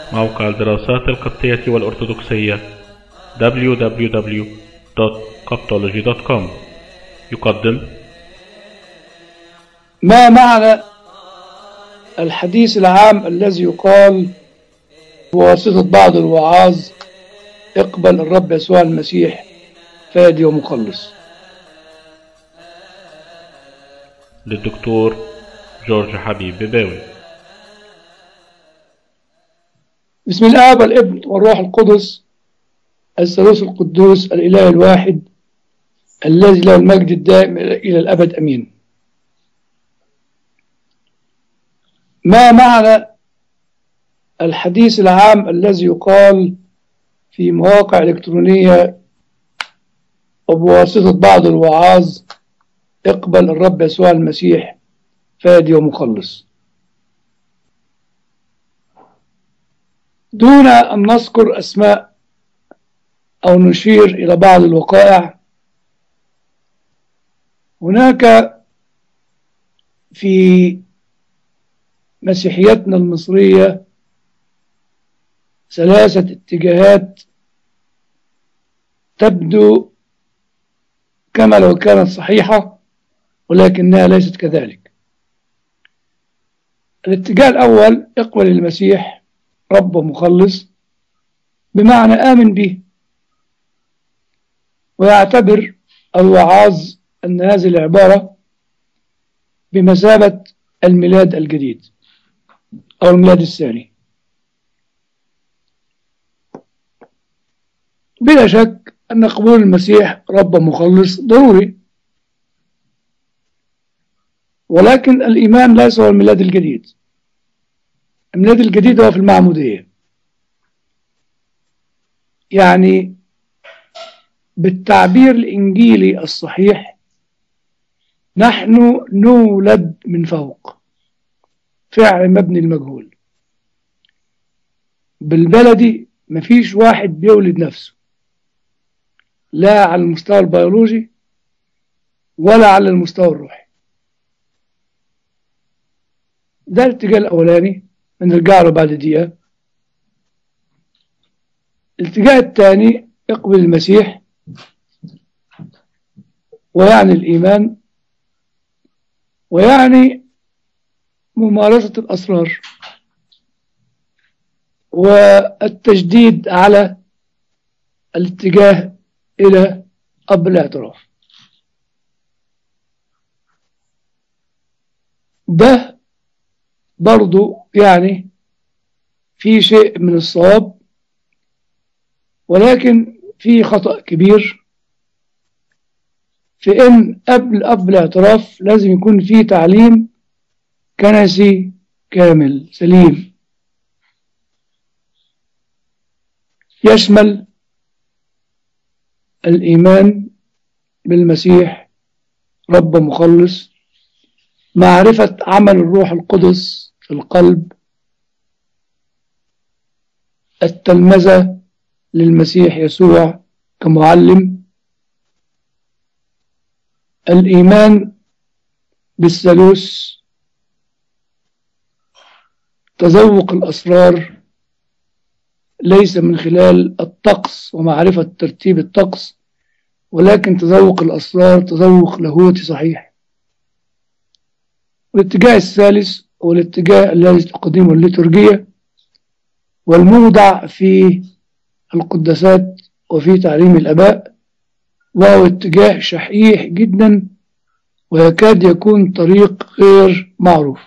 موقع الدراسات القبطية والأرثوذكسية www.coptology.com يقدم ما معنى الحديث العام الذي يقال بواسطة بعض الوعاظ اقبل الرب يسوع المسيح فادي ومخلص للدكتور جورج حبيب بباوي بسم الآب والابن والروح القدس الثالوث القدوس الإله الواحد الذي له المجد الدائم إلى الأبد أمين ما معنى الحديث العام الذي يقال في مواقع إلكترونية وبواسطة بعض الوعاظ اقبل الرب يسوع المسيح فادي ومخلص دون أن نذكر أسماء أو نشير إلى بعض الوقائع هناك في مسيحيتنا المصرية ثلاثة اتجاهات تبدو كما لو كانت صحيحة ولكنها ليست كذلك الاتجاه الأول اقبل المسيح رب ومخلص بمعنى آمن به ويعتبر الوعاظ أن هذه العبارة بمثابة الميلاد الجديد أو الميلاد الثاني بلا شك أن قبول المسيح رب مخلص ضروري ولكن الإيمان ليس هو الميلاد الجديد الميلاد الجديد هو في المعمودية يعني بالتعبير الإنجيلي الصحيح نحن نولد من فوق فعل مبني المجهول بالبلدي مفيش واحد بيولد نفسه لا على المستوى البيولوجي ولا على المستوى الروحي ده الاتجاه الأولاني نرجع له بعد دقيقة الاتجاه الثاني اقبل المسيح ويعني الإيمان ويعني ممارسة الأسرار والتجديد على الاتجاه إلى أب الاعتراف ده برضو يعني في شيء من الصواب ولكن في خطأ كبير في إن قبل أب الاعتراف لازم يكون في تعليم كنسي كامل سليم يشمل الإيمان بالمسيح رب مخلص معرفة عمل الروح القدس في القلب التلمذة للمسيح يسوع كمعلم الإيمان بالثالوث تذوق الأسرار ليس من خلال الطقس ومعرفة ترتيب الطقس ولكن تذوق الأسرار تذوق لاهوتي صحيح والاتجاه الثالث هو الاتجاه الذي تقدمه الليتورجية والموضع في القداسات وفي تعليم الآباء وهو اتجاه شحيح جدا ويكاد يكون طريق غير معروف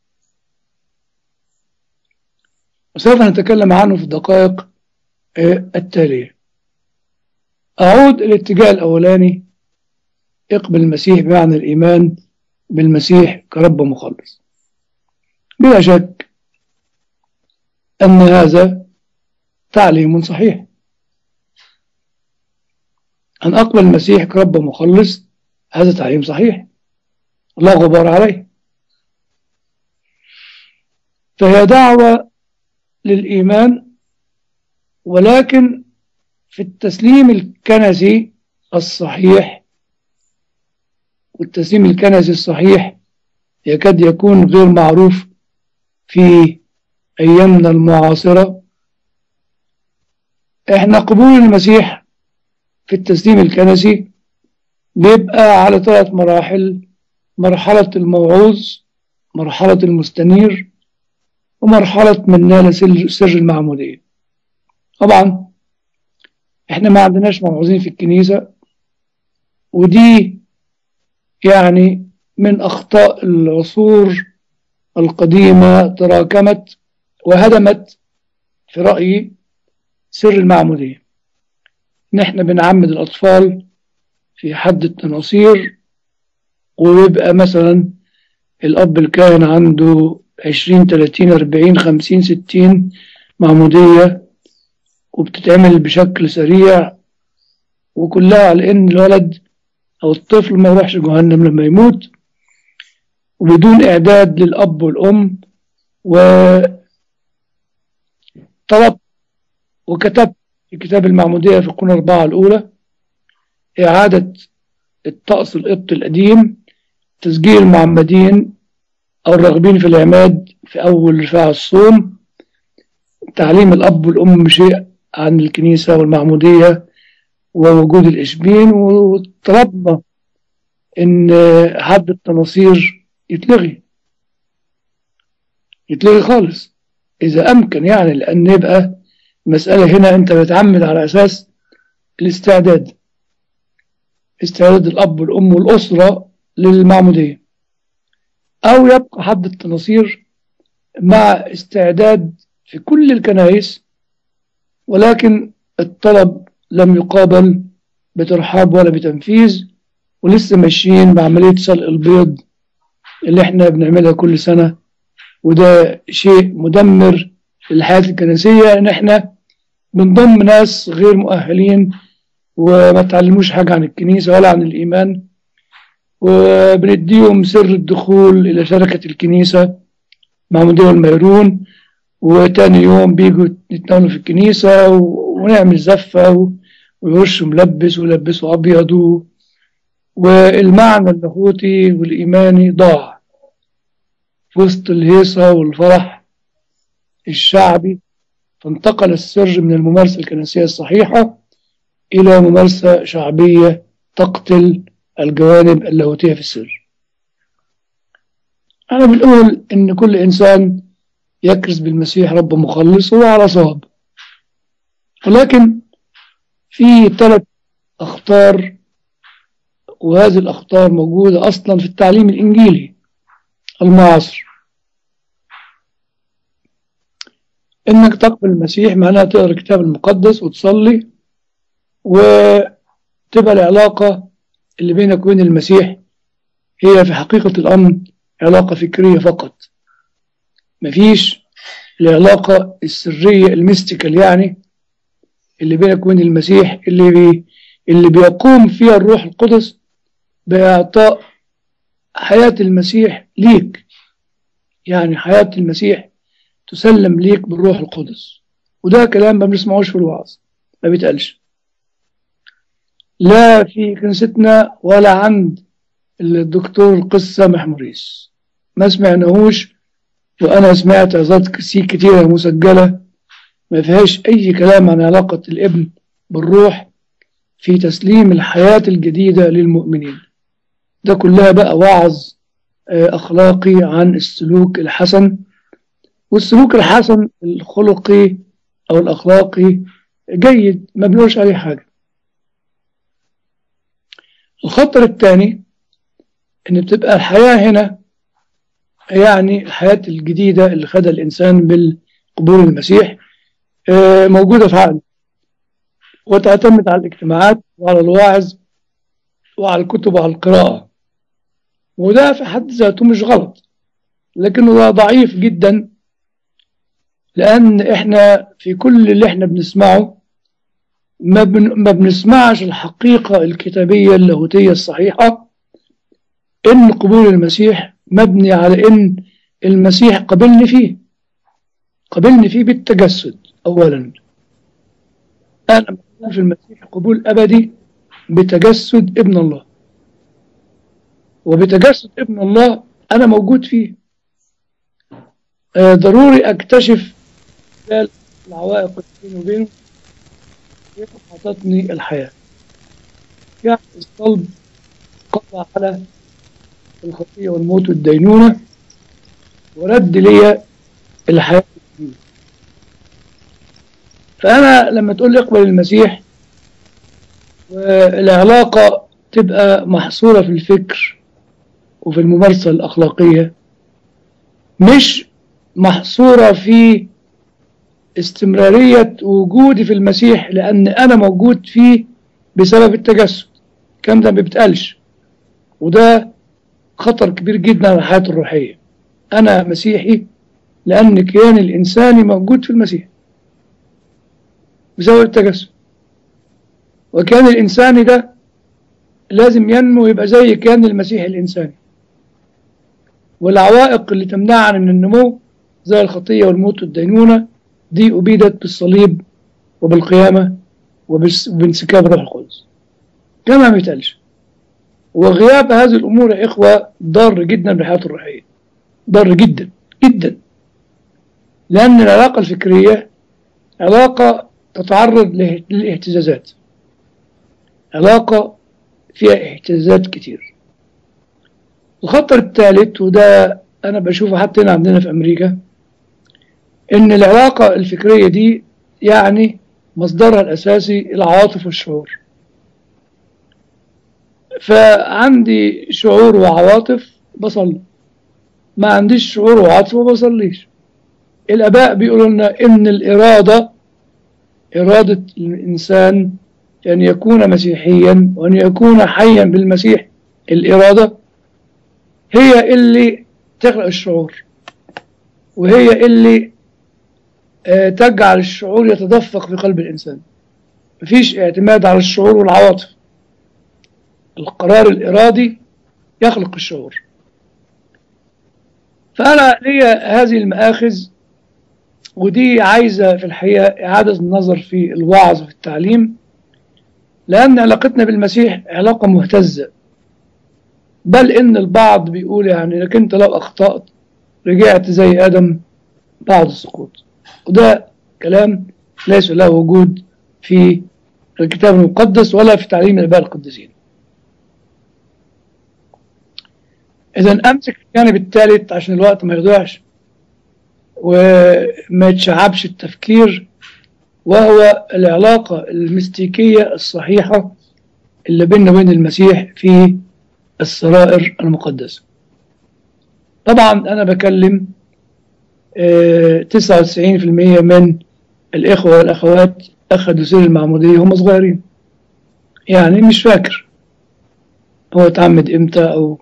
وسوف نتكلم عنه في الدقائق التالية أعود الاتجاه الأولاني اقبل المسيح بمعنى الإيمان بالمسيح كرب مخلص بلا شك أن هذا تعليم صحيح أن أقبل المسيح كرب مخلص هذا تعليم صحيح الله غبار عليه فهي دعوة للإيمان ولكن في التسليم الكنسي الصحيح والتسليم الكنسي الصحيح يكاد يكون غير معروف في أيامنا المعاصرة احنا قبول المسيح في التسليم الكنسي بيبقى على ثلاث مراحل مرحلة الموعوظ مرحلة المستنير ومرحلة من نال سر سر المعمودية طبعا احنا ما عندناش موعوظين في الكنيسة ودي يعني من أخطاء العصور القديمة تراكمت وهدمت في رأيي سر المعمودية نحن بنعمد الأطفال في حد التناصير ويبقى مثلا الأب الكاهن عنده عشرين تلاتين أربعين خمسين ستين معمودية وبتتعمل بشكل سريع وكلها على إن الولد أو الطفل ما يروحش جهنم لما يموت وبدون إعداد للأب والأم وطلب وكتبت في كتاب المعمودية في القرون الأربعة الأولى إعادة الطقس القبط القديم تسجيل المعمدين أو الراغبين في العماد في أول رفاع الصوم تعليم الأب والأم بشيء عن الكنيسة والمعمودية ووجود الإشبين وطلبنا إن حد التناصير يتلغي يتلغي خالص إذا أمكن يعني لأن يبقى المسألة هنا أنت بتعمد على أساس الاستعداد استعداد الأب والأم والأسرة للمعمودية أو يبقى حد التناصير مع استعداد في كل الكنائس ولكن الطلب لم يقابل بترحاب ولا بتنفيذ ولسه ماشيين بعملية سلق البيض اللي احنا بنعملها كل سنة وده شيء مدمر للحياة الكنسية ان احنا بنضم ناس غير مؤهلين وما تعلموش حاجة عن الكنيسة ولا عن الإيمان وبنديهم سر الدخول إلى شركة الكنيسة مع مدير الميرون وتاني يوم بيجوا يتناولوا في الكنيسة ونعمل زفة ويرشوا ملبس ويلبسوا أبيض والمعنى اللاهوتي والإيماني ضاع في وسط الهيصة والفرح الشعبي فانتقل السر من الممارسة الكنسية الصحيحة إلى ممارسة شعبية تقتل الجوانب اللاهوتية في السر أنا بنقول إن كل إنسان يكرز بالمسيح رب مخلص هو على صواب ولكن في ثلاث أخطار وهذه الأخطار موجودة أصلا في التعليم الإنجيلي المعاصر إنك تقبل المسيح معناها تقرأ الكتاب المقدس وتصلي وتبقى العلاقة اللي بينك وبين المسيح هي في حقيقة الأمر علاقة فكرية فقط مفيش العلاقة السرية الميستيكال يعني اللي بينك وبين المسيح اللي بي اللي بيقوم فيها الروح القدس بإعطاء حياة المسيح ليك يعني حياة المسيح تسلم ليك بالروح القدس وده كلام ما بنسمعوش في الوعظ ما بيتقالش لا في كنيستنا ولا عند الدكتور القس سامح موريس ما سمعناهوش وأنا سمعت عظات كتيرة مسجلة ما فيهاش أي كلام عن علاقة الابن بالروح في تسليم الحياة الجديدة للمؤمنين ده كلها بقى وعظ أخلاقي عن السلوك الحسن والسلوك الحسن الخلقي أو الأخلاقي جيد ما بنقولش عليه حاجة الخطر الثاني ان بتبقى الحياة هنا يعني الحياة الجديدة اللي خدها الإنسان بالقبول المسيح موجودة في عقله وتعتمد على الاجتماعات وعلى الواعظ وعلى الكتب وعلى القراءة وده في حد ذاته مش غلط لكنه ده ضعيف جدا لأن إحنا في كل اللي إحنا بنسمعه ما, بن ما بنسمعش الحقيقة الكتابية اللاهوتية الصحيحة إن قبول المسيح مبني على إن المسيح قبلني فيه قبلني فيه بالتجسد أولا أنا في المسيح قبول أبدي بتجسد ابن الله وبتجسد ابن الله أنا موجود فيه آه ضروري أكتشف العوائق بيني وبينه أعطتني الحياة يعني الصلب قضى على الخطية والموت والدينونة ورد لي الحياة الجديدة فأنا لما تقول لي اقبل المسيح والعلاقة تبقى محصورة في الفكر وفي الممارسة الأخلاقية مش محصورة في استمرارية وجودي في المسيح لأن أنا موجود فيه بسبب التجسد الكلام ده ما بيتقالش وده خطر كبير جدا على الحياة الروحية أنا مسيحي لأن كياني الإنساني موجود في المسيح بسبب التجسد وكيان الإنساني ده لازم ينمو يبقى زي كيان المسيح الإنساني والعوائق اللي تمنعنا من النمو زي الخطية والموت والدينونة دي أبيدت بالصليب وبالقيامة وبانسكاب روح القدس كما ما يتقالش وغياب هذه الأمور يا إخوة ضار جدا بالحياة الروحية ضار جدا جدا لأن العلاقة الفكرية علاقة تتعرض للاهتزازات علاقة فيها اهتزازات كتير الخطر الثالث وده أنا بشوفه حتى هنا عندنا في أمريكا إن العلاقة الفكرية دي يعني مصدرها الأساسي العواطف والشعور فعندي شعور وعواطف بصلي ما عنديش شعور وعاطفة ما بصليش الآباء بيقولوا لنا إن الإرادة إرادة الإنسان أن يكون مسيحيا وأن يكون حيا بالمسيح الإرادة هي اللي تخلق الشعور وهي اللي تجعل الشعور يتدفق في قلب الإنسان مفيش اعتماد على الشعور والعواطف القرار الإرادي يخلق الشعور فأنا لي هذه المآخذ ودي عايزة في الحقيقة إعادة النظر في الوعظ وفي التعليم لأن علاقتنا بالمسيح علاقة مهتزة بل إن البعض بيقول يعني لك أنت لو أخطأت رجعت زي آدم بعد السقوط وده كلام ليس له وجود في الكتاب المقدس ولا في تعليم الآباء القديسين إذا أمسك الجانب الثالث عشان الوقت ما يضيعش وما يتشعبش التفكير وهو العلاقة المستيكية الصحيحة اللي بيننا وبين المسيح في السرائر المقدسة طبعا أنا بكلم تسعة وتسعين في المية من الإخوة والأخوات أخذوا سر المعمودية هم صغيرين يعني مش فاكر هو اتعمد إمتى أو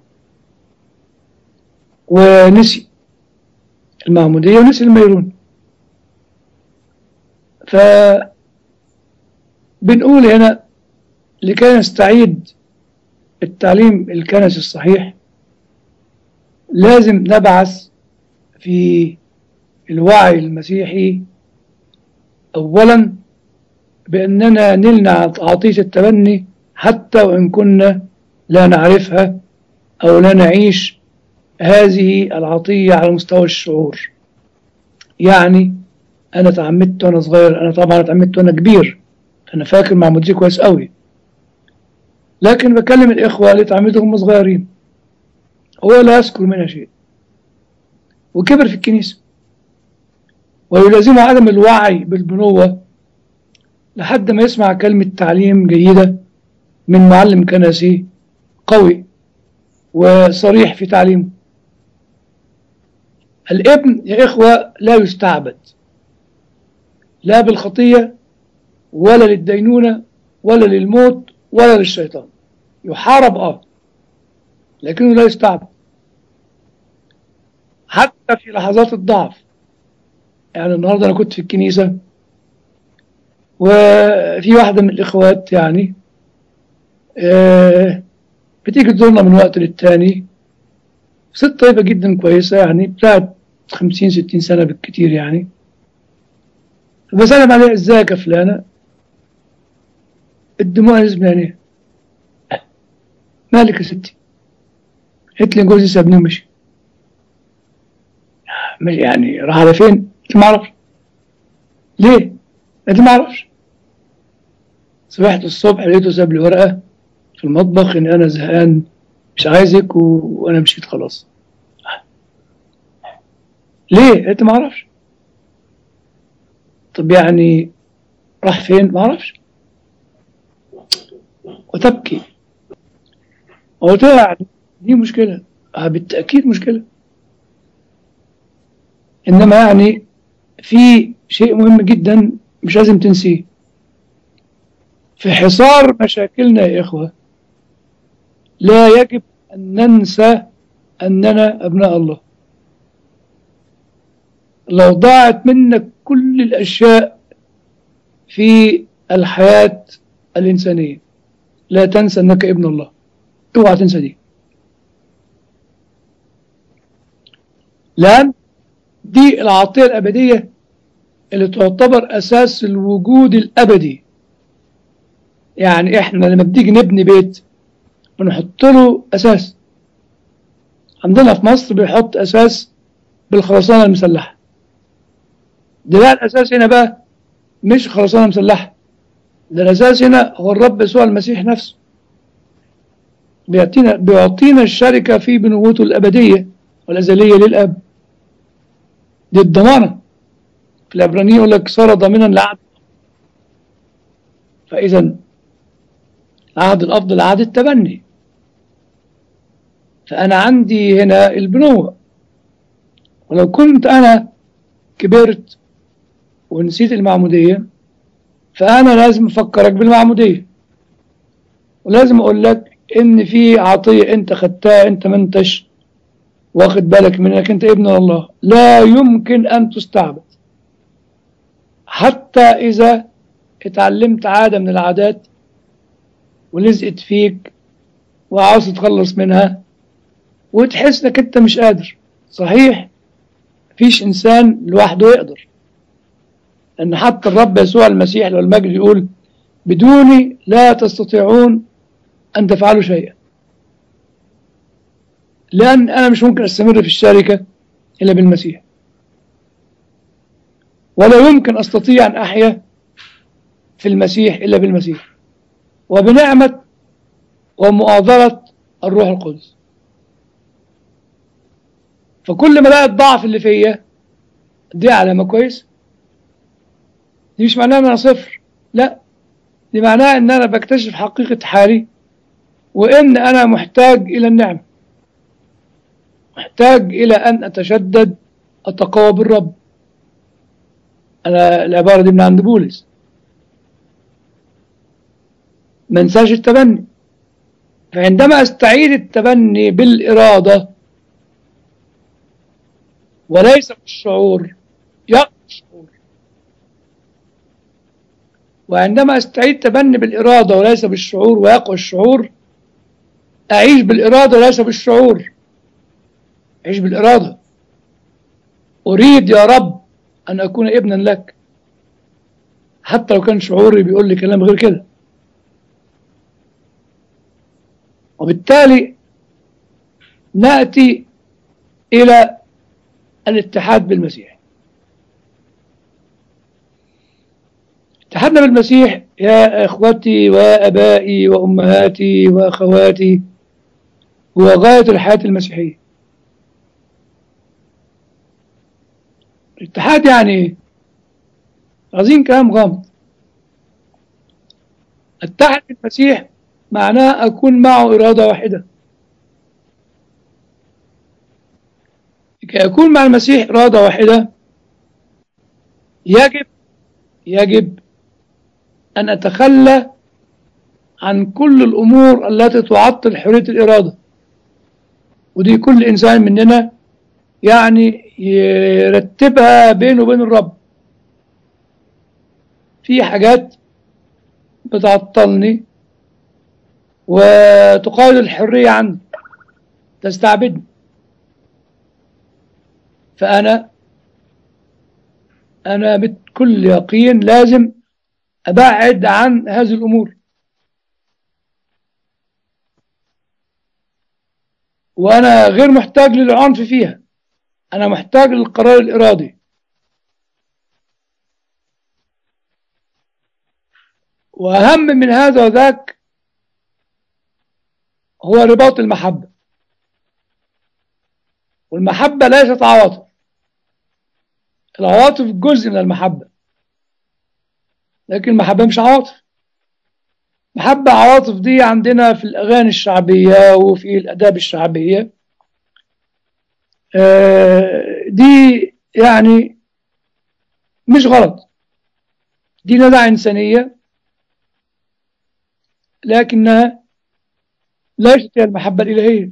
ونسي المعمودية ونسي الميرون ف بنقول هنا لكي نستعيد التعليم الكنسي الصحيح لازم نبعث في الوعي المسيحي أولا بأننا نلنا عطية التبني حتى وإن كنا لا نعرفها أو لا نعيش هذه العطية على مستوى الشعور يعني أنا تعمدت وأنا صغير أنا طبعا تعمدت وأنا كبير أنا فاكر معمودية كويس قوي لكن بكلم الإخوة اللي تعمدهم صغيرين هو لا يذكر منها شيء وكبر في الكنيسة ويلازمه عدم الوعي بالبنوة لحد ما يسمع كلمة تعليم جيدة من معلم كنسي قوي وصريح في تعليمه الابن يا إخوة لا يستعبد لا بالخطية ولا للدينونة ولا للموت ولا للشيطان يحارب آه لكنه لا يستعبد حتى في لحظات الضعف يعني النهاردة أنا كنت في الكنيسة وفي واحدة من الإخوات يعني آه بتيجي تزورنا من وقت للتاني ست طيبة جدا كويسة يعني بتاعت خمسين ستين سنة بالكتير يعني بسلم عليها ازيك يا فلانة الدموع نزل من عينيها مالك يا ستي قلت لي جوزي سابني ومشي يعني راح على فين؟ قلت ما اعرفش ليه؟ قلت ما اعرفش صبحت الصبح لقيته ساب لي ورقة في المطبخ إن أنا زهقان مش عايزك و... وأنا مشيت خلاص ليه؟ قلت ما أعرفش طب يعني راح فين؟ ما أعرفش وتبكي قلت لها يعني دي مشكلة آه بالتأكيد مشكلة إنما يعني في شيء مهم جدا مش لازم تنسيه في حصار مشاكلنا يا إخوة لا يجب أن ننسى أننا أبناء الله لو ضاعت منك كل الأشياء في الحياة الإنسانية لا تنسى أنك ابن الله اوعى تنسى دي لأن دي العطية الأبدية اللي تعتبر أساس الوجود الأبدي يعني إحنا لما بنيجي نبني بيت بنحط له أساس عندنا في مصر بيحط أساس بالخرسانة المسلحة ده بقى الأساس هنا بقى مش خرسانة مسلحة ده الأساس هنا هو الرب يسوع المسيح نفسه بيعطينا بيعطينا الشركة في بنوته الأبدية والأزلية للأب دي الضمانة في العبرانية يقول لك صار ضامنا لعهد فإذا العهد الأفضل عهد التبني فأنا عندي هنا البنوة ولو كنت أنا كبرت ونسيت المعمودية فأنا لازم أفكرك بالمعمودية ولازم أقول لك إن في عطية أنت خدتها أنت ما أنتش واخد بالك منك أنت ابن الله لا يمكن أن تستعبد حتى إذا اتعلمت عادة من العادات ولزقت فيك وعاوز تتخلص منها وتحس انك انت مش قادر صحيح مفيش انسان لوحده يقدر ان حتى الرب يسوع المسيح لو المجد يقول بدوني لا تستطيعون ان تفعلوا شيئا لان انا مش ممكن استمر في الشركه الا بالمسيح ولا يمكن استطيع ان احيا في المسيح الا بالمسيح وبنعمه ومؤازره الروح القدس فكل ما لقيت الضعف اللي فيا دي علامه كويس دي مش معناها ان انا صفر لا دي معناها ان انا بكتشف حقيقه حالي وان انا محتاج الى النعمه محتاج الى ان اتشدد اتقوى بالرب انا العباره دي من عند بولس ما انساش التبني فعندما استعيد التبني بالاراده وليس بالشعور يقوى الشعور وعندما استعيد تبني بالإرادة وليس بالشعور ويقوى الشعور أعيش بالإرادة وليس بالشعور أعيش بالإرادة أريد يا رب أن أكون ابنا لك حتى لو كان شعوري بيقول لي كلام غير كده وبالتالي نأتي إلى الاتحاد بالمسيح اتحادنا بالمسيح يا اخوتي وابائي وامهاتي واخواتي هو غايه الحياه المسيحيه الاتحاد يعني ايه عايزين كلام غامض اتحد بالمسيح معناه اكون معه اراده واحده لكي أكون مع المسيح إرادة واحدة يجب يجب أن أتخلى عن كل الأمور التي تعطل حرية الإرادة ودي كل إنسان مننا يعني يرتبها بينه وبين الرب في حاجات بتعطلني وتقايد الحرية عندي تستعبدني فأنا أنا بكل يقين لازم أبعد عن هذه الأمور وأنا غير محتاج للعنف فيها أنا محتاج للقرار الإرادي وأهم من هذا وذاك هو رباط المحبة والمحبة ليست عواطف العواطف جزء من المحبة لكن المحبة مش عواطف محبة عواطف دي عندنا في الأغاني الشعبية وفي الأداب الشعبية دي يعني مش غلط دي ندى إنسانية لكنها ليست هي المحبة الإلهية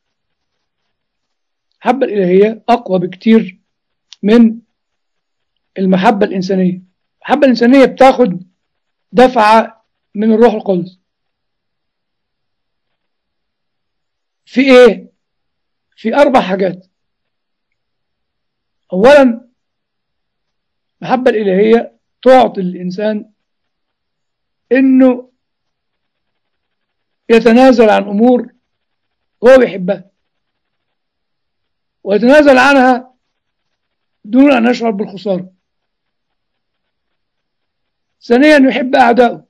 المحبة الإلهية أقوى بكتير من المحبة الإنسانية المحبة الإنسانية بتاخد دفعة من الروح القدس في إيه؟ في أربع حاجات أولا المحبة الإلهية تعطي الإنسان إنه يتنازل عن أمور هو بيحبها ويتنازل عنها دون أن يشعر بالخسارة ثانيا يحب أعدائه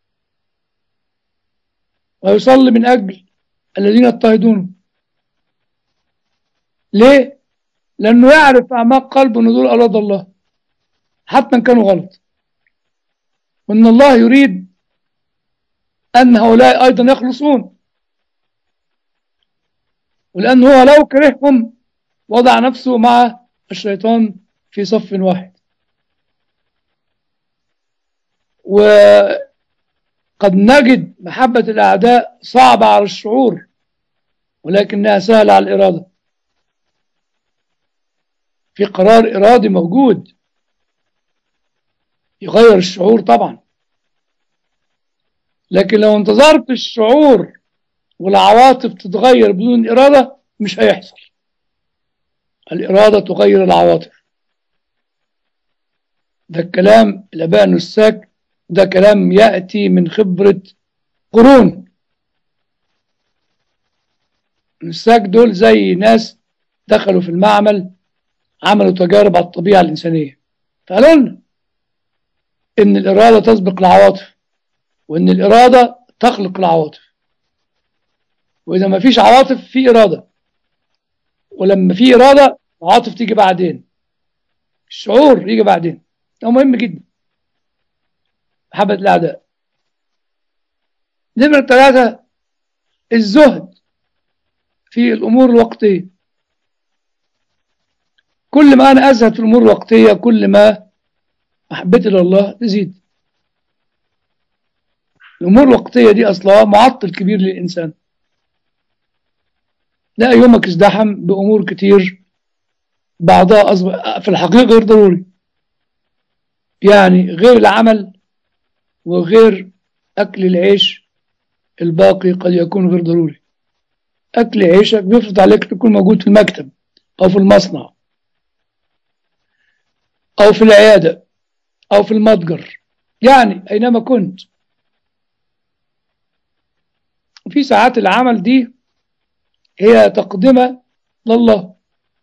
ويصلي من أجل الذين يضطهدونه ليه؟ لأنه يعرف في أعماق قلبه أن دول أولاد الله حتى إن كانوا غلط وأن الله يريد أن هؤلاء أيضا يخلصون ولأنه هو لو كرههم وضع نفسه مع الشيطان في صف واحد وقد نجد محبة الأعداء صعبة على الشعور ولكنها سهلة على الإرادة في قرار إرادي موجود يغير الشعور طبعا لكن لو انتظرت الشعور والعواطف تتغير بدون إرادة مش هيحصل الإرادة تغير العواطف ده الكلام الآباء النساك ده كلام يأتي من خبرة قرون النساك دول زي ناس دخلوا في المعمل عملوا تجارب على الطبيعة الإنسانية فقالوا لنا إن الإرادة تسبق العواطف وإن الإرادة تخلق العواطف وإذا ما فيش عواطف في إرادة ولما في إرادة العواطف تيجي بعدين الشعور يجي بعدين ده مهم جدا محبة الأعداء نمرة ثلاثة الزهد في الأمور الوقتية كل ما أنا أزهد في الأمور الوقتية كل ما محبتي لله تزيد الأمور الوقتية دي أصلها معطل كبير للإنسان لا يومك ازدحم بأمور كتير بعضها أصبح في الحقيقة غير ضروري يعني غير العمل وغير أكل العيش الباقي قد يكون غير ضروري أكل عيشك بيفرض عليك تكون موجود في المكتب أو في المصنع أو في العيادة أو في المتجر يعني أينما كنت في ساعات العمل دي هي تقدمة لله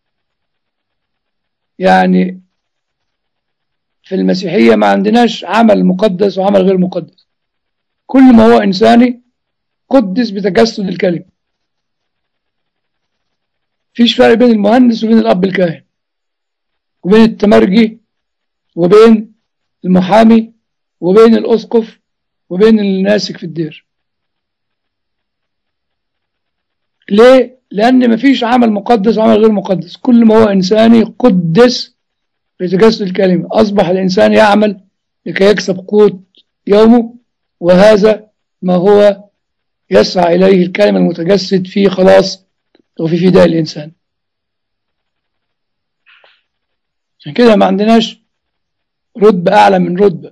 يعني في المسيحية ما عندناش عمل مقدس وعمل غير مقدس كل ما هو إنساني قدس بتجسد الكلمة فيش فرق بين المهندس وبين الأب الكاهن وبين التمرجي وبين المحامي وبين الأسقف وبين الناسك في الدير ليه؟ لأن مفيش عمل مقدس وعمل غير مقدس كل ما هو إنساني قدس بتجسد الكلمة أصبح الإنسان يعمل لكي يكسب قوت يومه وهذا ما هو يسعى إليه الكلمة المتجسد في خلاص وفي فداء الإنسان عشان كده ما عندناش رتبة أعلى من رتبة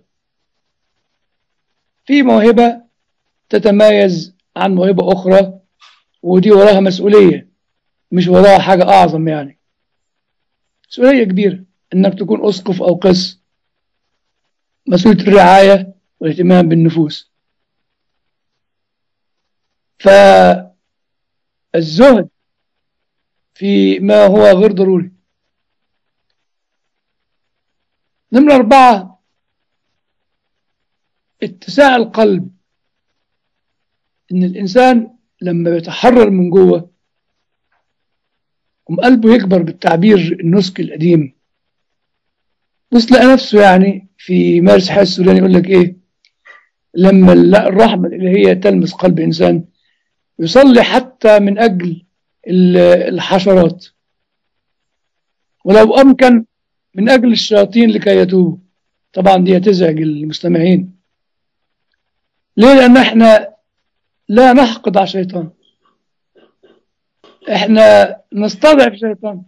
في موهبة تتميز عن موهبة أخرى ودي وراها مسؤولية مش وراها حاجة أعظم يعني مسؤولية كبيرة إنك تكون أسقف أو قس مسؤولية الرعاية والاهتمام بالنفوس فالزهد في ما هو غير ضروري نمرة أربعة اتساع القلب ان الانسان لما بيتحرر من جوه قم قلبه يكبر بالتعبير النسك القديم بس لقى نفسه يعني في مارس حياة السوداني يقول لك ايه لما الرحمة الإلهية تلمس قلب إنسان يصلي حتى من أجل الحشرات ولو أمكن من أجل الشياطين لكي يتوبوا طبعا دي تزعج المستمعين ليه لأن احنا لا نحقد على الشيطان احنا نستضعف الشيطان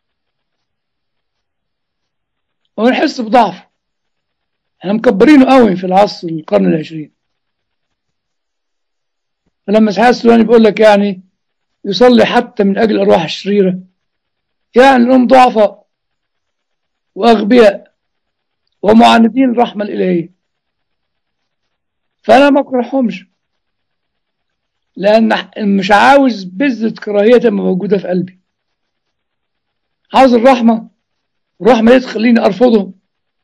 ونحس بضعف احنا مكبرينه قوي في العصر القرن العشرين فلما اسحاق السوداني بيقول لك يعني يصلي حتى من اجل الارواح الشريره يعني انهم ضعفاء واغبياء ومعاندين الرحمه الالهيه فانا ما اكرههمش لان مش عاوز بذره كراهيه تبقى موجوده في قلبي عاوز الرحمه الرحمه دي تخليني ارفضهم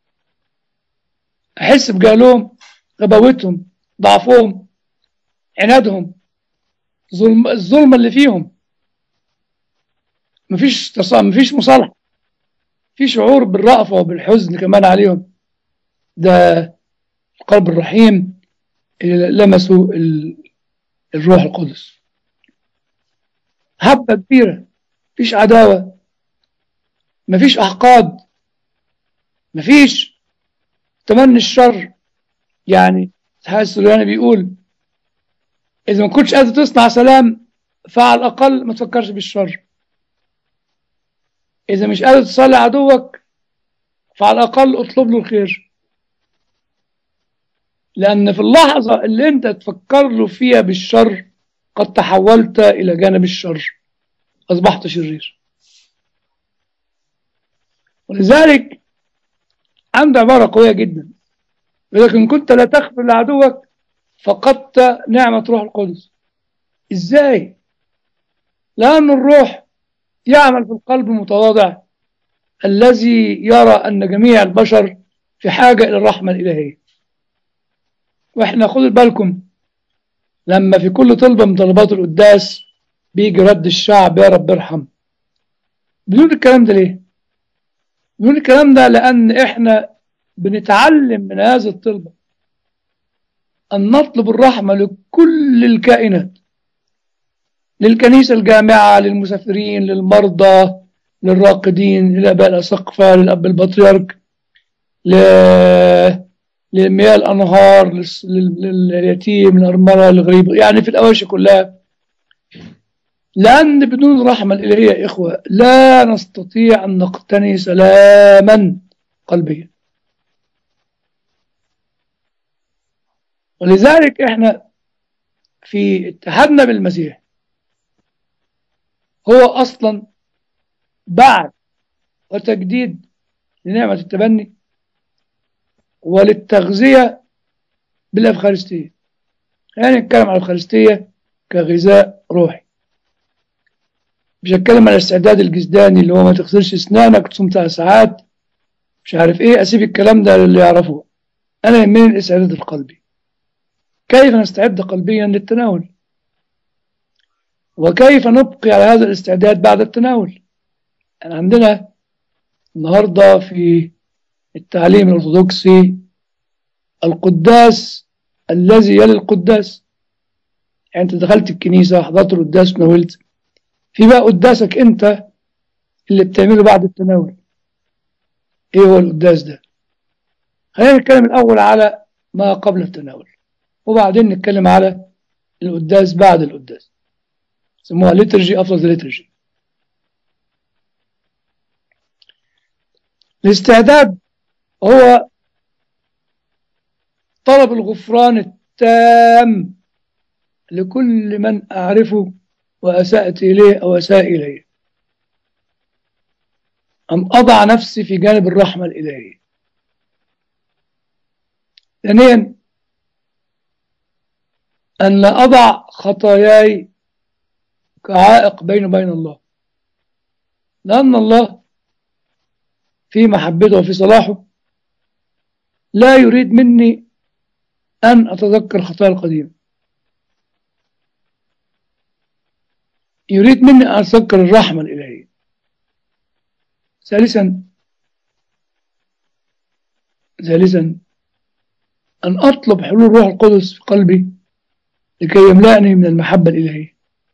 احس بجهلهم غباوتهم ضعفهم عنادهم ظلم الظلم اللي فيهم مفيش تصام مفيش مصالحه في شعور بالرأفة وبالحزن كمان عليهم ده القلب الرحيم اللي لمسوا الروح القدس هبة كبيرة مفيش عداوة مفيش أحقاد مفيش تمني الشر يعني الحاج السليماني بيقول إذا ما كنتش قادر تصنع سلام فعلى الأقل ما تفكرش بالشر إذا مش قادر تصلي عدوك فعلى الأقل اطلب له الخير لأن في اللحظة اللي أنت تفكر له فيها بالشر قد تحولت إلى جانب الشر أصبحت شرير ولذلك عنده عبارة قوية جدا ولكن كنت لا تغفر لعدوك فقدت نعمة روح القدس إزاي؟ لأن الروح يعمل في القلب المتواضع الذي يرى أن جميع البشر في حاجة إلى الرحمة الإلهية وإحنا خدوا بالكم لما في كل طلبة من طلبات القداس بيجي رد الشعب يا رب ارحم بنقول الكلام ده ليه؟ بنقول الكلام ده لأن إحنا بنتعلم من هذه الطلبة أن نطلب الرحمة لكل الكائنات للكنيسة الجامعة للمسافرين للمرضى للراقدين للآباء الأسقفة للأب البطريرك ل... لمياه الأنهار لل... لليتيم للأرملة للغريب يعني في الأواشي كلها لأن بدون الرحمة الإلهية يا إخوة لا نستطيع أن نقتني سلاما قلبيا ولذلك إحنا في اتحادنا بالمسيح هو أصلا بعد وتجديد لنعمة التبني وللتغذية بالأفخارستية يعني نتكلم عن الأفخارستية كغذاء روحي مش هتكلم عن الاستعداد الجسداني اللي هو ما تغسلش اسنانك تصوم تسع ساعات مش عارف ايه اسيب الكلام ده للي يعرفه انا يهمني الاستعداد القلبي كيف نستعد قلبيا للتناول وكيف نبقي على هذا الاستعداد بعد التناول يعني عندنا النهاردة في التعليم الأرثوذكسي القداس الذي يلي القداس يعني أنت دخلت الكنيسة حضرت القداس وناولت في بقى قداسك أنت اللي بتعمله بعد التناول إيه هو القداس ده خلينا نتكلم الأول على ما قبل التناول وبعدين نتكلم على القداس بعد القداس سموها ليترجي أفضل ليترجي الاستعداد هو طلب الغفران التام لكل من أعرفه وأسأت إليه أو أساء إليه أن أضع نفسي في جانب الرحمة الإلهية ثانيا أن لا أضع خطاياي كعائق بيني وبين الله لأن الله في محبته وفي صلاحه لا يريد مني أن أتذكر خطايا القديمة يريد مني أن أتذكر الرحمة الإلهية ثالثا ثالثا أن أطلب حلول روح القدس في قلبي لكي يملأني من المحبة الإلهية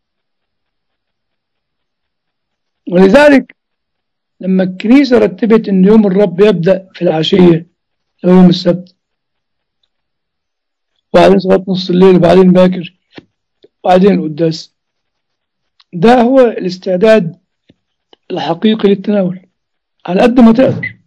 ولذلك لما الكنيسة رتبت أن يوم الرب يبدأ في العشية أو يوم السبت وبعدين صلاة نص الليل وبعدين باكر وبعدين القداس ده هو الاستعداد الحقيقي للتناول على قد ما تقدر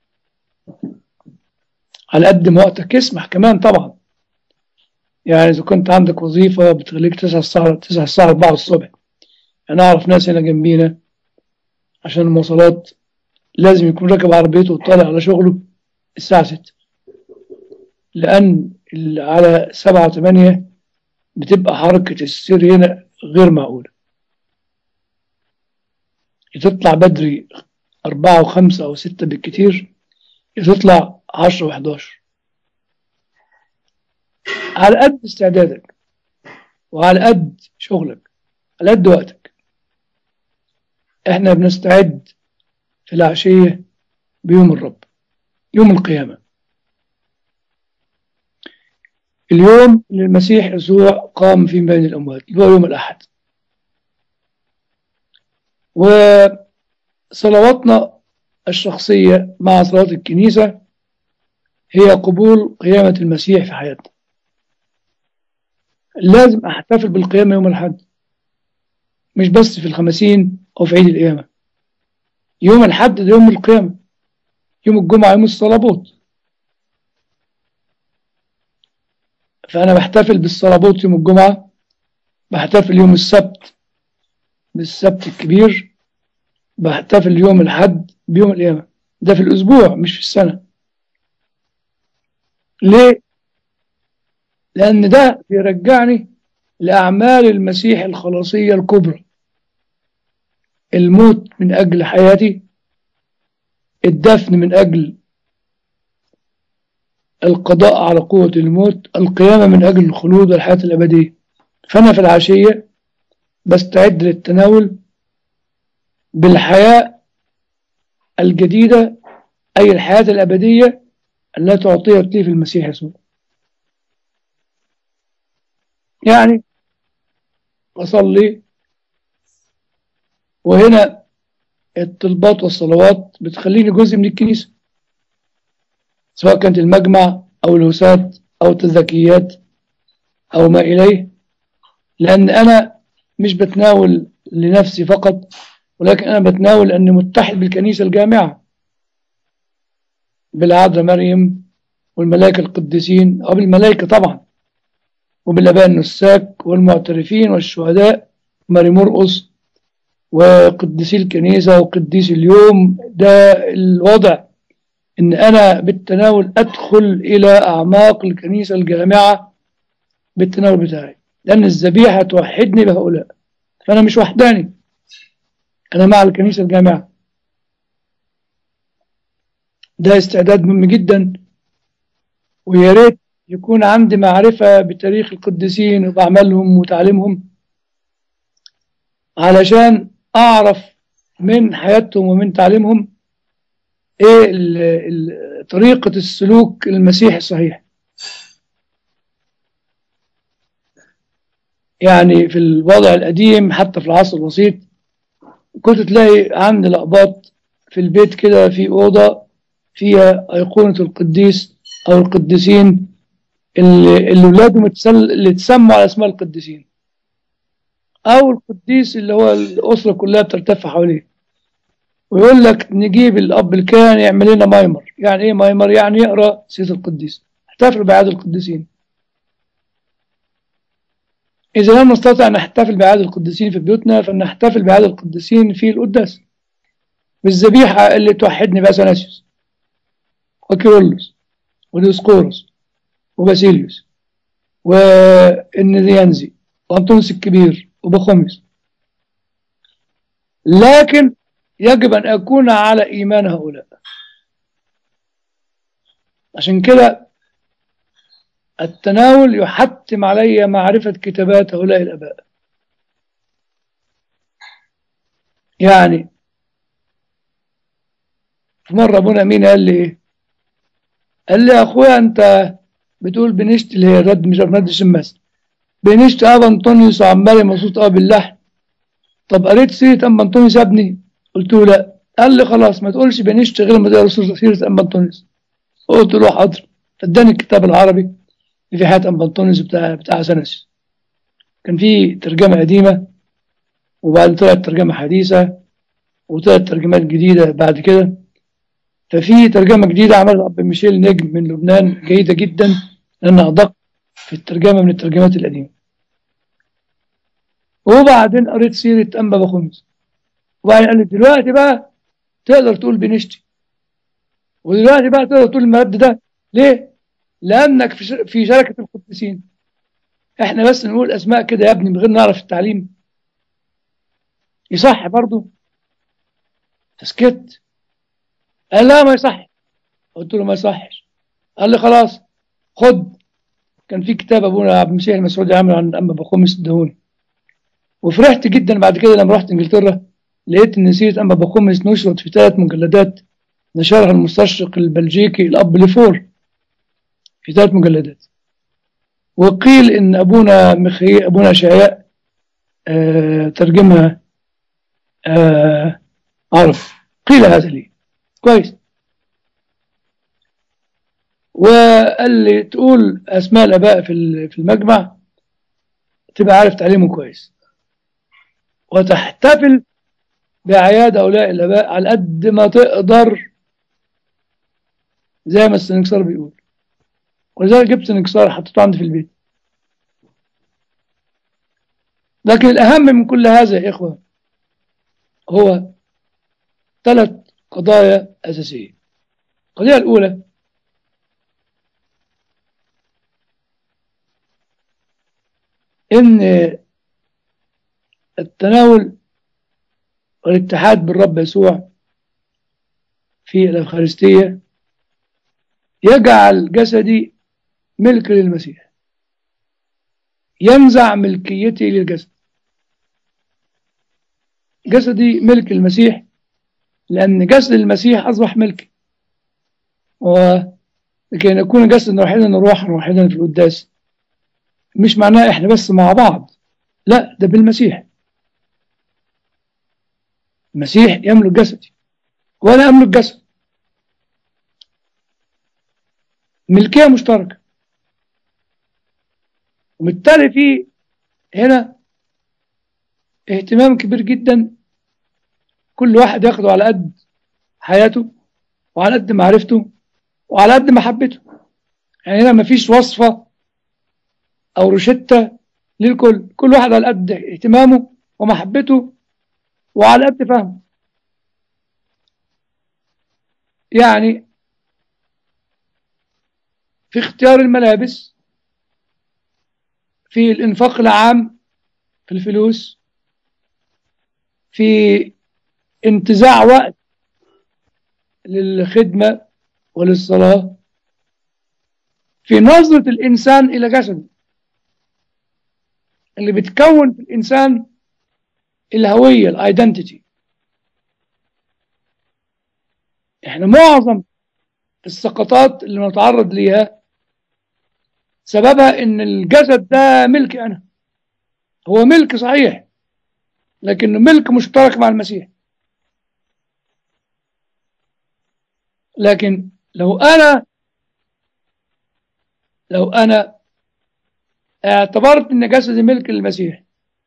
على قد ما وقتك يسمح كمان طبعا يعني إذا كنت عندك وظيفة بتخليك تسعة الساعة تسعة الساعة أربعة الصبح أنا أعرف ناس هنا جنبينا عشان المواصلات لازم يكون راكب عربيته وطالع على شغله الساعة ستة لأن على سبعة وثمانية بتبقى حركة السير هنا غير معقولة تطلع بدري أربعة وخمسة أو ستة بالكتير تطلع عشرة وحداشر على قد استعدادك وعلى قد شغلك على قد وقتك احنا بنستعد في العشية بيوم الرب يوم القيامة اليوم اللي المسيح يسوع قام في بين الأموات اللي هو يوم الأحد وصلواتنا الشخصية مع صلاة الكنيسة هي قبول قيامة المسيح في حياتنا لازم أحتفل بالقيامة يوم الأحد مش بس في الخمسين أو في عيد القيامة يوم الحد ده يوم القيامة يوم الجمعة يوم الصلابوت فأنا بحتفل بالصلابوت يوم الجمعة بحتفل يوم السبت بالسبت الكبير بحتفل يوم الحد بيوم القيامة ده في الأسبوع مش في السنة ليه؟ لأن ده بيرجعني لأعمال المسيح الخلاصية الكبرى الموت من أجل حياتي الدفن من أجل القضاء على قوة الموت القيامة من أجل الخلود والحياة الأبدية فأنا في العشية بستعد للتناول بالحياة الجديدة أي الحياة الأبدية التي أعطيت لي في المسيح يسوع يعني أصلي وهنا الطلبات والصلوات بتخليني جزء من الكنيسة سواء كانت المجمع أو الوسات أو التذكيات أو ما إليه لأن أنا مش بتناول لنفسي فقط ولكن أنا بتناول أني متحد بالكنيسة الجامعة بالعذراء مريم والملائكة القديسين أو بالملائكة طبعا وبالآباء النساك والمعترفين والشهداء ماري مرقص وقديسي الكنيسة وقديس اليوم ده الوضع إن أنا بالتناول أدخل إلى أعماق الكنيسة الجامعة بالتناول بتاعي لأن الذبيحة توحدني بهؤلاء فأنا مش وحداني أنا مع الكنيسة الجامعة ده استعداد مهم جدا ويا ريت يكون عندي معرفة بتاريخ القديسين وبأعمالهم وتعليمهم علشان أعرف من حياتهم ومن تعليمهم إيه ال ال طريقة السلوك المسيحي الصحيح يعني في الوضع القديم حتى في العصر البسيط كنت تلاقي عندي لقبات في البيت كده في أوضة فيها أيقونة القديس أو القديسين اللي, اللي ولادهم اللي تسموا على اسماء القديسين أو القديس اللي هو الأسرة كلها بتلتف حواليه ويقول لك نجيب الأب الكاهن يعمل لنا مايمر يعني إيه مايمر يعني يقرأ سيرة القديس احتفل بأعياد القديسين إذا لم نستطع أن نحتفل بأعياد القديسين في بيوتنا فنحتفل بأعياد القديسين في القداس بالذبيحة اللي توحدني بأثناسيوس وكيرلس وديسقورس وباسيليوس والنذيانزي وأنطونس الكبير وبخوميس لكن يجب أن أكون على إيمان هؤلاء عشان كده التناول يحتم علي معرفة كتابات هؤلاء الآباء يعني في مرة أبونا أمين قال لي إيه؟ قال لي يا أخويا أنت بتقول بنشت اللي هي الرد مش رد الشماس بنشت أبا أنطونيوس وعمال مبسوط أه باللحن طب قريت سيرة أم أنطونيوس يا ابني قلت له لا قال لي خلاص ما تقولش بنشت غير ما تقرا سيرة أم أنطونيوس قلت له حاضر فاداني الكتاب العربي اللي في حياة أم أنطونيوس بتاع بتاع سنس كان في ترجمة قديمة وبعدين طلعت ترجمة حديثة وطلعت ترجمات جديدة بعد كده ففي ترجمة جديدة عملها أب ميشيل نجم من لبنان جيدة جدا لأنها أدق في الترجمة من الترجمات القديمة وبعدين قريت سيرة أنبا بخمس وبعدين قال لي دلوقتي بقى تقدر تقول بنشتي ودلوقتي بقى تقدر تقول المرد ده ليه؟ لأنك في ش- في شركة القديسين احنا بس نقول أسماء كده يا ابني من غير نعرف التعليم يصح برضه فسكت قال لا ما يصح قلت له ما يصحش قال لي خلاص خد كان في كتاب ابونا عبد المسيح المسعودي عامل عن اما بخمس ادهوني وفرحت جدا بعد كده لما رحت انجلترا لقيت ان سيره اما بخمس نشرت في ثلاث مجلدات نشرها المستشرق البلجيكي الاب لفور في ثلاث مجلدات وقيل ان ابونا مخي ابونا شعياء آه ترجمها آه عرف قيل هذا لي كويس وقال لي تقول اسماء الاباء في ال- في المجمع تبقى عارف تعليمه كويس وتحتفل باعياد هؤلاء الاباء على قد ما تقدر زي ما السنكسار بيقول ولذلك جبت سنكسار حطيته عندي في البيت لكن الاهم من كل هذا يا اخوه هو ثلاث قضايا اساسيه القضيه الاولى ان التناول والاتحاد بالرب يسوع في الأفخارستية يجعل جسدي ملك للمسيح ينزع ملكيتي للجسد جسدي ملك المسيح لأن جسد المسيح أصبح ملكي ولكي نكون جسدا واحدا روحا واحدا في القداس مش معناه احنا بس مع بعض لا ده بالمسيح المسيح يملك جسدي وانا املك جسد ملكيه مشتركه وبالتالي في هنا اهتمام كبير جدا كل واحد ياخده على قد حياته وعلى قد معرفته وعلى قد محبته يعني هنا مفيش وصفه او روشتة للكل كل واحد على قد اهتمامه ومحبته وعلى قد فهمه يعني في اختيار الملابس في الانفاق العام في الفلوس في انتزاع وقت للخدمة وللصلاة في نظرة الإنسان إلى جسده اللي بتكون في الإنسان الهوية الايدنتيتي احنا معظم السقطات اللي بنتعرض ليها سببها ان الجسد ده ملكي انا هو ملك صحيح لكنه ملك مشترك مع المسيح لكن لو انا لو انا اعتبرت ان جسدي ملك للمسيح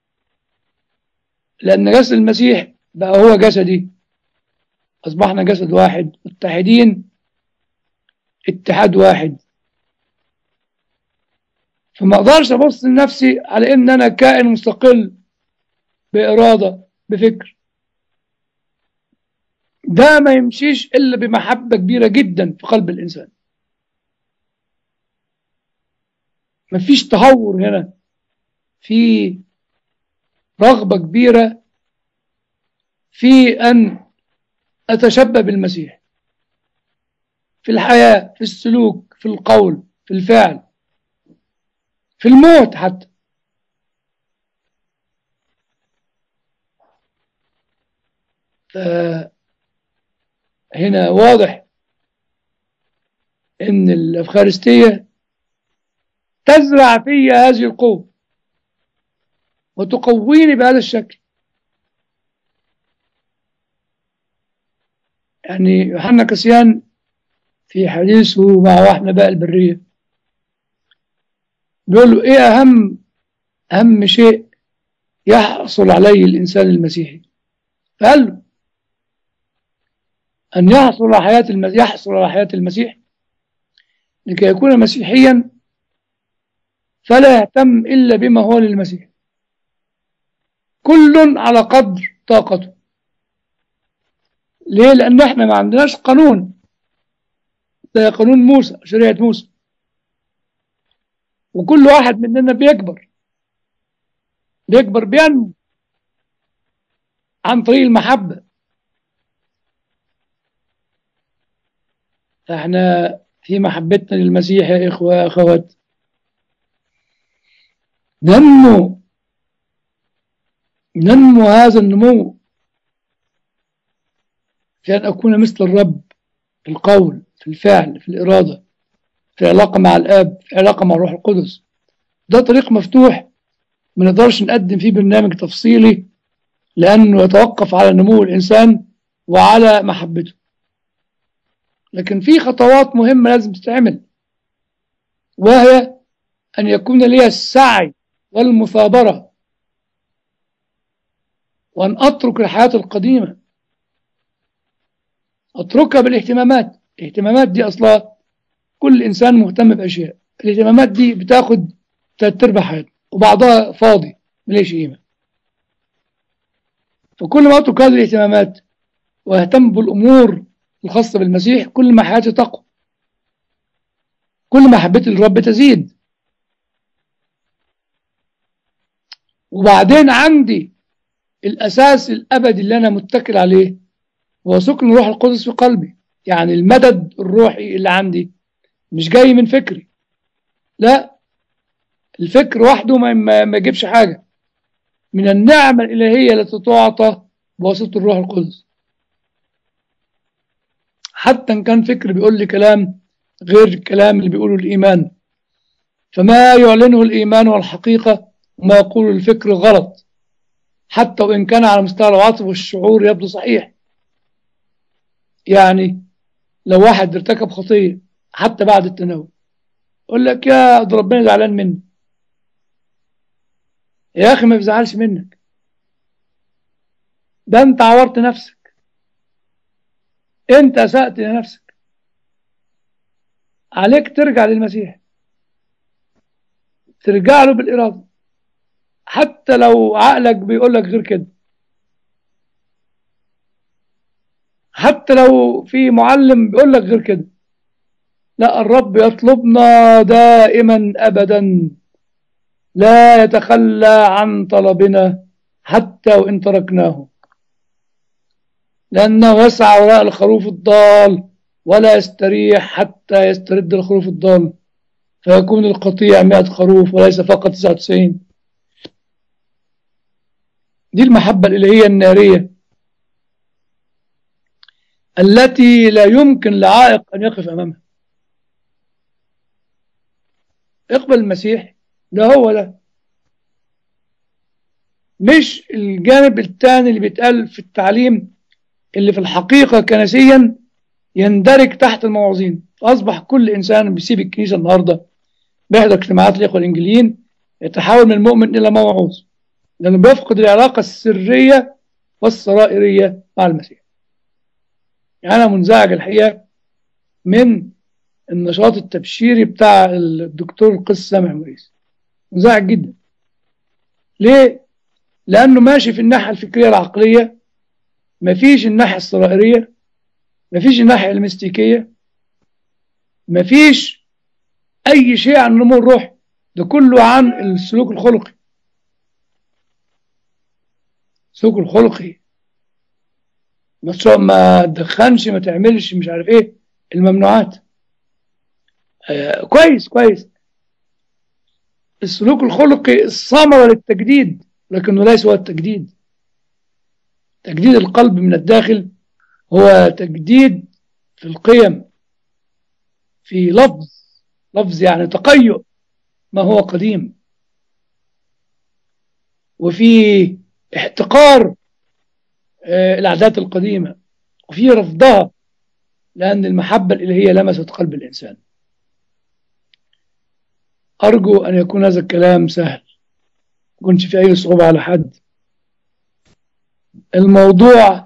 لان جسد المسيح بقى هو جسدي اصبحنا جسد واحد متحدين اتحاد واحد فما اقدرش ابص لنفسي على ان انا كائن مستقل باراده بفكر ده ما يمشيش الا بمحبه كبيره جدا في قلب الانسان مفيش تهور هنا في رغبة كبيرة في أن أتشبه بالمسيح في الحياة في السلوك في القول في الفعل في الموت حتى هنا واضح ان الافخارستيه تزرع في هذه القوه وتقويني بهذا الشكل يعني يوحنا كسيان في حديثه مع واحد نباء البرية بيقول له ايه اهم اهم شيء يحصل عليه الانسان المسيحي فقال له ان يحصل على حياة المسيح يحصل على حياة المسيح لكي يكون مسيحيا فلا يهتم الا بما هو للمسيح كل على قدر طاقته ليه لان احنا ما عندناش قانون ده قانون موسى شريعة موسى وكل واحد مننا بيكبر بيكبر بينمو عن طريق المحبة فاحنا في محبتنا للمسيح يا إخوة يا أخوات ننمو ننمو هذا النمو في أن أكون مثل الرب في القول في الفعل في الإرادة في علاقة مع الآب في علاقة مع الروح القدس ده طريق مفتوح ما نقدرش نقدم فيه برنامج تفصيلي لأنه يتوقف على نمو الإنسان وعلى محبته لكن في خطوات مهمة لازم تتعمل وهي أن يكون لي السعي والمثابرة وأن أترك الحياة القديمة أتركها بالاهتمامات الاهتمامات دي أصلا كل إنسان مهتم بأشياء الاهتمامات دي بتاخد تلات أرباع حياته وبعضها فاضي مليش قيمة فكل ما أترك هذه الاهتمامات وأهتم بالأمور الخاصة بالمسيح كل ما حياتي تقوى كل ما حبيت الرب تزيد وبعدين عندي الأساس الأبدي اللي أنا متكل عليه هو سكن الروح القدس في قلبي يعني المدد الروحي اللي عندي مش جاي من فكري لا الفكر وحده ما, ما يجيبش حاجة من النعمة الإلهية التي تعطى بواسطة الروح القدس حتى إن كان فكر بيقول لي كلام غير الكلام اللي بيقوله الإيمان فما يعلنه الإيمان والحقيقة وما يقوله الفكر غلط حتى وإن كان على مستوى العاطفة والشعور يبدو صحيح يعني لو واحد ارتكب خطية حتى بعد التناول يقول لك يا ده ربنا زعلان مني يا أخي ما بيزعلش منك ده أنت عورت نفسك أنت أسأت لنفسك عليك ترجع للمسيح ترجع له بالإرادة حتى لو عقلك بيقول لك غير كده حتى لو في معلم بيقول لك غير كده لا الرب يطلبنا دائما ابدا لا يتخلى عن طلبنا حتى وان تركناه لانه يسعى وراء الخروف الضال ولا يستريح حتى يسترد الخروف الضال فيكون القطيع مئة خروف وليس فقط 99 دي المحبة الإلهية النارية التي لا يمكن لعائق أن يقف أمامها اقبل المسيح ده هو ده مش الجانب الثاني اللي بيتقال في التعليم اللي في الحقيقة كنسيا يندرج تحت المواعظين فأصبح كل إنسان بيسيب الكنيسة النهاردة بيحضر اجتماعات الإخوة الإنجليين يتحول من المؤمن إلى موعوظ لأنه بيفقد العلاقة السرية والسرائرية مع المسيح يعني أنا منزعج الحقيقة من النشاط التبشيري بتاع الدكتور القس سامح موريس منزعج جدا ليه؟ لأنه ماشي في الناحية الفكرية العقلية مفيش الناحية السرائرية مفيش الناحية المستيكية مفيش أي شيء عن نمو الروح ده كله عن السلوك الخلقي السلوك الخلقي ما تدخنش ما تعملش مش عارف ايه الممنوعات آه كويس كويس السلوك الخلقي الثمرة للتجديد لكنه ليس هو التجديد تجديد القلب من الداخل هو تجديد في القيم في لفظ لفظ يعني تقيؤ ما هو قديم وفي احتقار آه، العادات القديمة وفي رفضها لأن المحبة الإلهية لمست قلب الإنسان أرجو أن يكون هذا الكلام سهل ما يكونش في أي صعوبة على حد الموضوع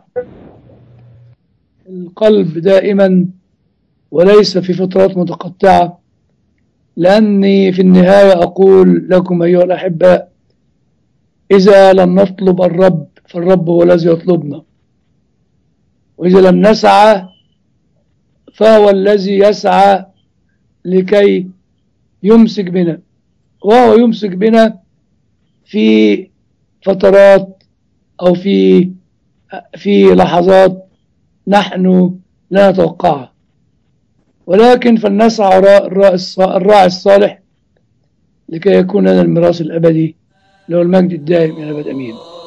القلب دائما وليس في فترات متقطعة لأني في النهاية أقول لكم أيها الأحباء إذا لم نطلب الرب فالرب هو الذي يطلبنا وإذا لم نسعى فهو الذي يسعى لكي يمسك بنا وهو يمسك بنا في فترات أو في في لحظات نحن لا نتوقعها ولكن فلنسعى وراء الراعي الصالح لكي يكون لنا الميراث الأبدي له المجد الدائم إلى أبد أمين